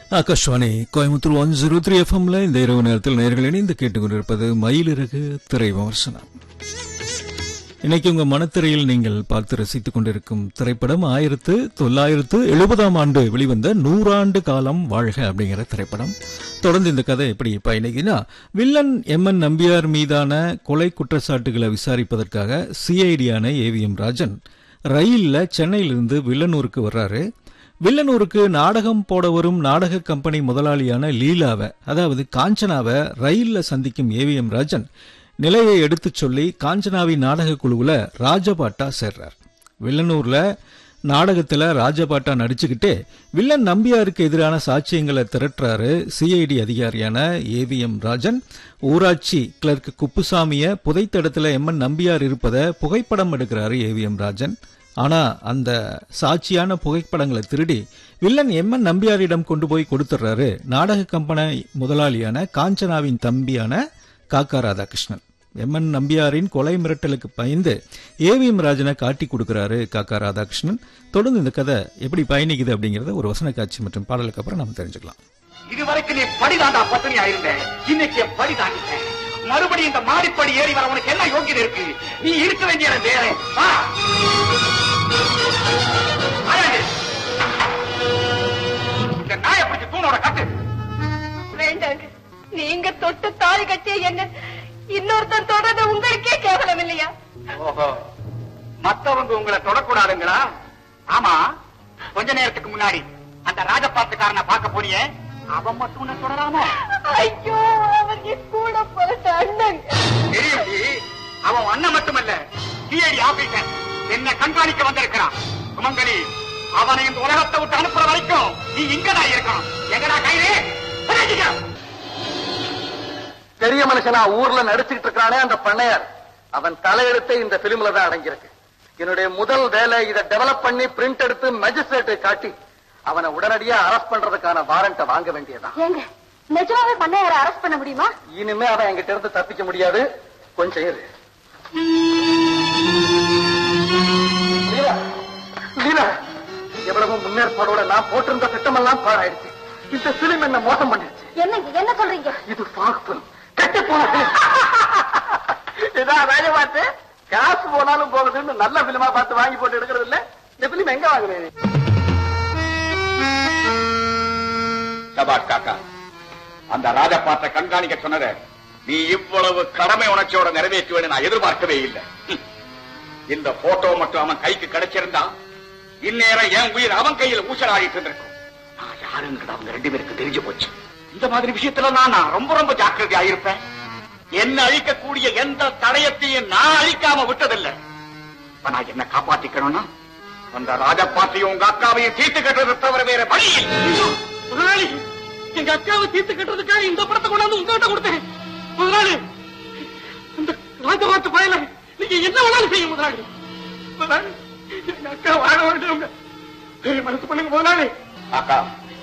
Akashvani Coimbatore one zero three எஃப்எம்ல இந்த இரவு நேரத்தில் நேர்கள் இணைந்து கேட்டுக்கொண்டிருப்பது மயிலிறகு திரை விமர்சனம் இன்னைக்கு உங்க மனத்திரையில் நீங்கள் பார்த்து ரசித்துக் கொண்டிருக்கும் திரைப்படம் ஆயிரத்து தொள்ளாயிரத்து எழுபதாம் ஆண்டு வெளிவந்த நூறாண்டு காலம் வாழ்க அப்படிங்கிற திரைப்படம் தொடர்ந்து இந்த கதை எப்படி பயணிக்குன்னா வில்லன் எம் என் நம்பியார் மீதான கொலை குற்றச்சாட்டுகளை விசாரிப்பதற்காக சிஐடியான ஏவிஎம் ராஜன் ரயில்ல சென்னையிலிருந்து வில்லனூருக்கு வர்றாரு வில்லனூருக்கு நாடகம் போட வரும் நாடக கம்பெனி முதலாளியான லீலாவை அதாவது காஞ்சனாவை ரயில்ல சந்திக்கும் ஏவிஎம் ராஜன் நிலையை எடுத்துச் சொல்லி காஞ்சனாவின் நாடக குழுவுல ராஜபாட்டா சேர்றார் வில்லனூர்ல நாடகத்துல ராஜபாட்டா நடிச்சுக்கிட்டே வில்லன் நம்பியாருக்கு எதிரான சாட்சியங்களை திரட்டுறாரு சிஐடி அதிகாரியான ஏவிஎம் ராஜன் ஊராட்சி கிளர்க் குப்புசாமிய புதைத்த இடத்துல எம்என் நம்பியார் இருப்பதை புகைப்படம் எடுக்கிறாரு ஏவிஎம் ராஜன் ஆனா அந்த சாட்சியான புகைப்படங்களை திருடி வில்லன் எம்என் நம்பியாரிடம் கொண்டு போய் கொடுத்துறாரு நாடக கம்பெனி முதலாளியான காஞ்சனாவின் தம்பியான காக்கா ராதாகிருஷ்ணன் எம்என் நம்பியாரின் கொலை மிரட்டலுக்கு பயந்து ஏவிஎம் ராஜனை காட்டி கொடுக்கிறாரு காக்கா ராதாகிருஷ்ணன் தொடர்ந்து இந்த கதை எப்படி பயணிக்குது அப்படிங்கறத ஒரு வசன காட்சி மற்றும் பாடலுக்கு அப்புறம் நம்ம தெரிஞ்சுக்கலாம் இதுவரைக்கும் நீ படிதாண்டா பத்தினி ஆயிருந்தேன் இன்னைக்கு என் படி தாண்டிட்டேன் மறுபடியும் இந்த மாடிப்படி ஏறி வர உனக்கு என்ன யோகியதை இருக்கு நீ இருக்க வேண்டிய இடம் வேற வா. வாயாடி. இந்த நாயை பிடிச்சு தூணோட கட்டு வேண்டாங்க நீங்க தொட்டு தாலி கட்டிய என்ன இன்னொருத்தன் தொடர்ந்து உங்களுக்கே கேவலம் இல்லையா ஓஹோ மத்தவங்க உங்களை தொடக்கூடாதுங்களா ஆமா கொஞ்ச நேரத்துக்கு முன்னாடி அந்த ராஜபாத்துக்காரனை பார்க்க போனியே அவன் மட்டும் உன்னை தொடராமோ ஐயோ அவர் என் கூட பிறந்த அண்ணன் தெரியும்டி அவன் அண்ணன் மட்டுமல்ல சிஐடி ஆபீசர் என்ன கண்காணிக்க வந்திருக்கிறான் சுமங்கலி அவனை இந்த உலகத்தை விட்டு அனுப்புற வரைக்கும் நீ இங்கதான் இருக்கணும் எங்கடா கைது பெரிய மனுஷனா ஊர்ல நடிச்சுக்கிட்டு இருக்கானே அந்த பண்ணையார் அவன் தலையெழுத்தே இந்த பிலிம்ல தான் அடங்கியிருக்கு என்னுடைய முதல் வேலை இதை டெவலப் பண்ணி பிரிண்ட் எடுத்து மேஜிஸ்ட்ரேட்டை காட்டி அவனை உடனடியா அரெஸ்ட் பண்றதுக்கான வாரண்ட வாங்க வேண்டியதான் ஏங்க நிஜமாவே பண்ணையார அரெஸ்ட் பண்ண முடியுமா இனிமே அவன் என்கிட்ட இருந்து தப்பிக்க முடியாது கொஞ்சம் இரு லீலா, லீலா, எவ்வளவு முன்னேற்பாடோட நான் போட்டிருந்த திட்டமெல்லாம் பாழாயிடுச்சு இந்த பிலிம் என்ன மோசம் பண்ணிடுச்சு என்னங்க என்ன சொல்றீங்க இது பாக்பல் கெட்டு போனது இதான் வேலை பார்த்து காசு போனாலும் போகுதுன்னு நல்ல பிலிமா பார்த்து வாங்கி போட்டு எடுக்கிறது இல்ல இந்த பிலிம் எங்க வாங்குறேன் சபாஷ் காக்கா அந்த ராஜபாட்டை கண்காணிக்க சொன்னத நீ இவ்வளவு கடமை உணர்ச்சியோட நிறைவேற்றுவேன்னு நான் எதிர்பார்க்கவே இல்லை ஹம். இந்த போட்டோ மட்டும் அவன் கைக்கு கிடைச்சிருந்தா இந்நேரம் என் உயிர் அவன் கையில் ஊசலாடிட்டு இருந்திருக்கும் நான் யாருங்கிறது அவங்க ரெண்டு பேருக்கு தெரிஞ்சு போச்சு இந்த மாதிரி விஷயத்துல நான் நான் ரொம்ப ரொம்ப ஜாக்கிரதையா இருப்பேன் என்ன அழிக்கக்கூடிய எந்த தடயத்தையும் நான் அழிக்காம விட்டதில்லை இப்ப நான் என்ன காப்பாத்திக்கணும்னா அந்த ராஜபாட்டையும் உங்க அக்காவையும் தீர்த்து கட்டுறது தவிர வேற வழி இல்லை. முதலாளி எங்க அக்காவை தீர்த்து கட்டுறதுக்காக இந்த படத்தை கொண்டாந்து உங்ககிட்ட கொடுத்தேன் முதலாளி அந்த ராஜபாத்து பயல நீங்க என்ன வேணாலும் செய்ய முதலாளி முதலாளி எங்க அக்கா வாழ வேண்டும் பெரிய மனசு பண்ணுங்க முதலாளி அக்கா